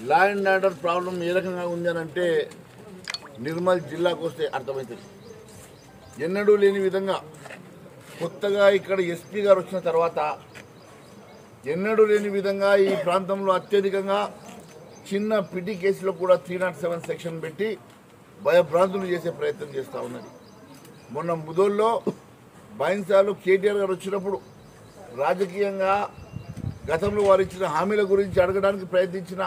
law and order problem ఏ రకంగా ఉంది అని అంటే నిర్మల్ జిల్లాకు వస్తే అర్థమవుతుంది ఎన్నడూ లేని విధంగా కొత్తగా ఇక్కడ ఎస్పీ గారు వచ్చిన తర్వాత ఎన్నడూ లేని విధంగా ఈ ప్రాంతంలో అత్యధికంగా చిన్న పిటి కేసులో కూడా త్రీ నాట్ సెవెన్ సెక్షన్ పెట్టి భయభ్రాంతులు చేసే ప్రయత్నం చేస్తూ ఉన్నది మొన్న ముదోల్లో బైన్సాలు కేటీఆర్ గారు వచ్చినప్పుడు రాజకీయంగా గతంలో వారు ఇచ్చిన హామీల గురించి అడగడానికి ప్రయత్నించిన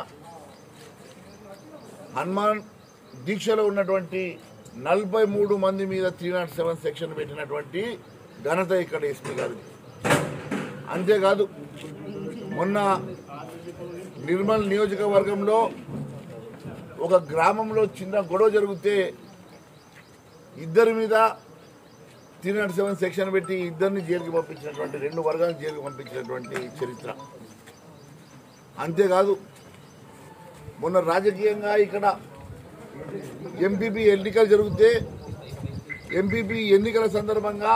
హనుమాన్ దీక్షలో ఉన్నటువంటి నలభై మూడు మంది మీద త్రీ నాట్ సెవెన్ సెక్షన్ పెట్టినటువంటి ఘనత ఇక్కడ ఎస్పీ గారిది అంతేకాదు మొన్న నిర్మల్ నియోజకవర్గంలో ఒక గ్రామంలో చిన్న గొడవ జరిగితే ఇద్దరి మీద త్రీ నాట్ సెవెన్ సెక్షన్ పెట్టి ఇద్దరిని జైలుకి పంపించినటువంటి రెండు వర్గాలను జైలుకి పంపించినటువంటి చరిత్ర అంతేకాదు మొన్న రాజకీయంగా ఇక్కడ ఎంపీపీ ఎన్నికలు జరిగితే ఎంపీపీ ఎన్నికల సందర్భంగా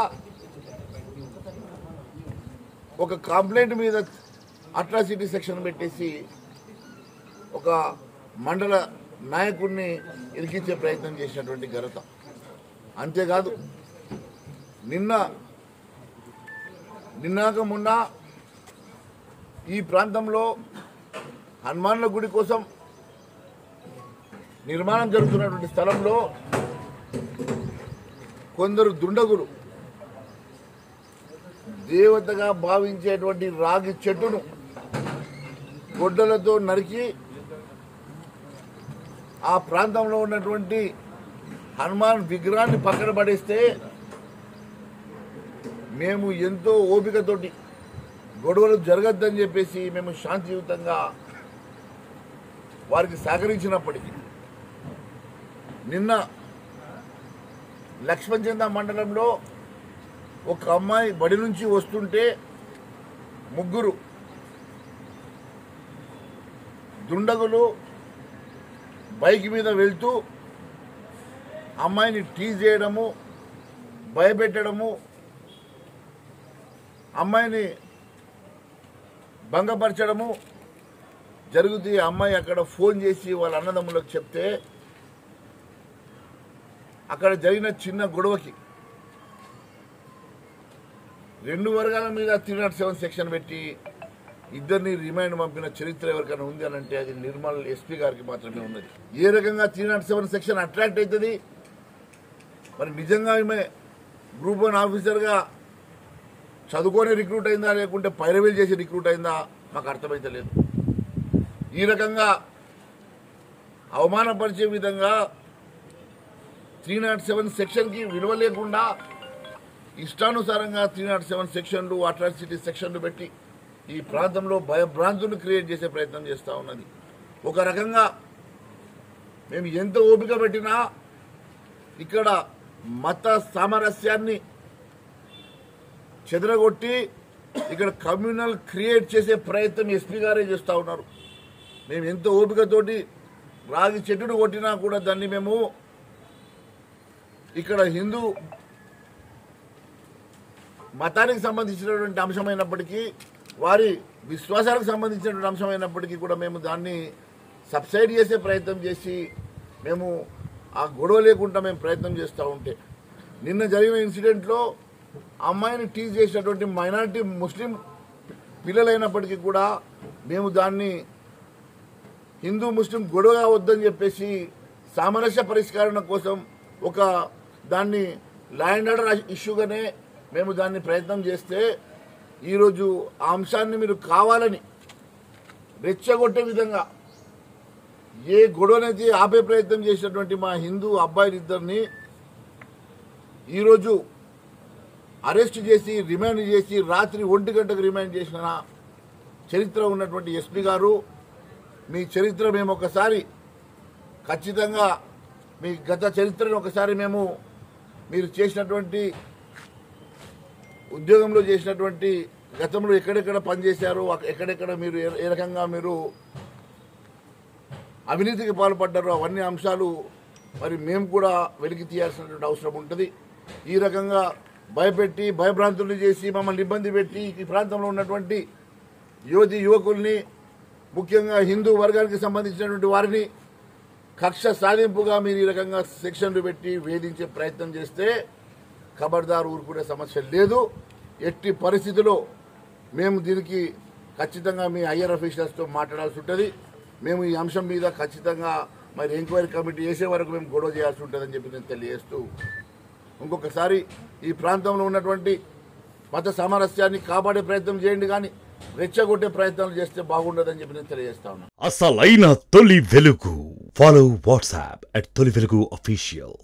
ఒక కంప్లైంట్ మీద అట్రాసిటీ సెక్షన్ పెట్టేసి ఒక మండల నాయకుడిని ఇరికించే ప్రయత్నం చేసినటువంటి ఘనత అంతేకాదు నిన్న నిన్నాక మొన్న ఈ ప్రాంతంలో హనుమాన్ల గుడి కోసం నిర్మాణం జరుగుతున్నటువంటి స్థలంలో కొందరు దుండగులు దేవతగా భావించేటువంటి రాగి చెట్టును గొడ్డలతో నరికి ఆ ప్రాంతంలో ఉన్నటువంటి హనుమాన్ విగ్రహాన్ని పక్కన పడేస్తే మేము ఎంతో ఓపికతోటి గొడవలు జరగద్దని చెప్పేసి మేము శాంతియుతంగా వారికి సహకరించినప్పటికీ నిన్న లక్ష్మణచంద మండలంలో ఒక అమ్మాయి బడి నుంచి వస్తుంటే ముగ్గురు దుండగులు బైక్ మీద వెళ్తూ అమ్మాయిని టీజ్ చేయడము భయపెట్టడము అమ్మాయిని భంగపరచడము జరుగుతూ ఈ అమ్మాయి అక్కడ ఫోన్ చేసి వాళ్ళ అన్నదమ్ములకు చెప్తే అక్కడ జరిగిన చిన్న గొడవకి రెండు వర్గాల మీద త్రీ నాట్ సెవెన్ సెక్షన్ పెట్టి ఇద్దరిని రిమైండ్ పంపిన చరిత్ర ఎవరికైనా ఉంది అని అంటే అది నిర్మల్ ఎస్పీ గారికి మాత్రమే ఉన్నది ఏ రకంగా three nought seven section attract అవుతుంది మరి నిజంగా ఈమె గ్రూప్ వన్ ఆఫీసర్గా చదువుకొని రిక్రూట్ అయిందా లేకుంటే పైరవీలు చేసి రిక్రూట్ అయిందా మాకు అర్థమైతే లేదు ఈ రకంగా అవమానపరిచే విధంగా త్రీ నాట్ సెవెన్ సెక్షన్కి విలువ లేకుండా ఇష్టానుసారంగా త్రీ నాట్ సెవెన్ సెక్షన్లు అట్రాసిటీ సెక్షన్లు పెట్టి ఈ ప్రాంతంలో భయభ్రాంతులు క్రియేట్ చేసే ప్రయత్నం చేస్తూ ఉన్నది ఒక రకంగా మేము ఎంత ఓపిక పెట్టినా ఇక్కడ మత సామరస్యాన్ని చెదరగొట్టి ఇక్కడ కమ్యూనల్ క్రియేట్ చేసే ప్రయత్నం ఎస్పీ గారే చేస్తూ ఉన్నారు మేము ఎంత ఓపికతోటి రాగి చెట్టును కొట్టినా కూడా దాన్ని మేము ఇక్కడ హిందూ మతానికి సంబంధించినటువంటి అంశమైనప్పటికీ వారి విశ్వాసాలకు సంబంధించినటువంటి అంశమైనప్పటికీ కూడా మేము దాన్ని సబ్సైడ్ చేసే ప్రయత్నం చేసి మేము ఆ గొడవ లేకుండా మేము ప్రయత్నం చేస్తూ ఉంటే నిన్న జరిగిన ఇన్సిడెంట్లో అమ్మాయిని టీజ్ చేసినటువంటి మైనారిటీ ముస్లిం పిల్లలైనప్పటికీ కూడా మేము దాన్ని హిందూ ముస్లిం గొడవ వద్దని చెప్పేసి సామరస్య పరిష్కరణ కోసం ఒక దాన్ని ల్యాండ్ ఆర్డర్ ఇష్యూగానే మేము దాన్ని ప్రయత్నం చేస్తే ఈరోజు ఆ అంశాన్ని మీరు కావాలని రెచ్చగొట్టే విధంగా ఏ గొడవనైతే ఆపే ప్రయత్నం చేసినటువంటి మా హిందూ అబ్బాయిలిద్దరిని ఈరోజు అరెస్ట్ చేసి రిమాండ్ చేసి రాత్రి ఒంటి గంటకు రిమాండ్ చేసిన చరిత్ర ఉన్నటువంటి ఎస్పీ గారు మీ చరిత్ర మేము ఒకసారి ఖచ్చితంగా మీ గత చరిత్రను ఒకసారి మేము మీరు చేసినటువంటి ఉద్యోగంలో చేసినటువంటి గతంలో ఎక్కడెక్కడ పనిచేశారు అక్క- ఎక్కడెక్కడ మీరు ఏ- ఏ రకంగా మీరు అవినీతికి పాల్పడ్డారో అవన్నీ అంశాలు మరి మేము కూడా వెలికి తీయాల్సినటువంటి అవసరం ఉంటుంది ఈ రకంగా భయపెట్టి భయభ్రాంతులు చేసి మమ్మల్ని ఇబ్బంది పెట్టి ఈ ప్రాంతంలో ఉన్నటువంటి యువతి యువకుల్ని ముఖ్యంగా హిందూ వర్గానికి సంబంధించినటువంటి వారిని కక్ష సాధింపుగా మీరు ఈ రకంగా సెక్షన్లు పెట్టి వేధించే ప్రయత్నం చేస్తే ఖబర్దార్ ఊరుకునే సమస్య లేదు ఎట్టి పరిస్థితిలో మేము దీనికి ఖచ్చితంగా మీ హయ్యర్ అఫీషియల్స్తో మాట్లాడాల్సి ఉంటుంది మేము ఈ అంశం మీద ఖచ్చితంగా మరి ఎంక్వైరీ కమిటీ చేసే వరకు మేము గొడవ చేయాల్సి ఉంటుందని చెప్పి నేను తెలియజేస్తూ ఇంకొకసారి ఈ ప్రాంతంలో ఉన్నటువంటి మత సామరస్యాన్ని కాపాడే ప్రయత్నం చేయండి కానీ రెచ్చగొట్టే ప్రయత్నాలు చేస్తే బాగుండదని చెప్పి నేను తెలియజేస్తా ఉన్నాను అసలైన తొలి వెలుగు ఫాలో వాట్సాప్ అట్ తొలి వెలుగు అఫీషియల్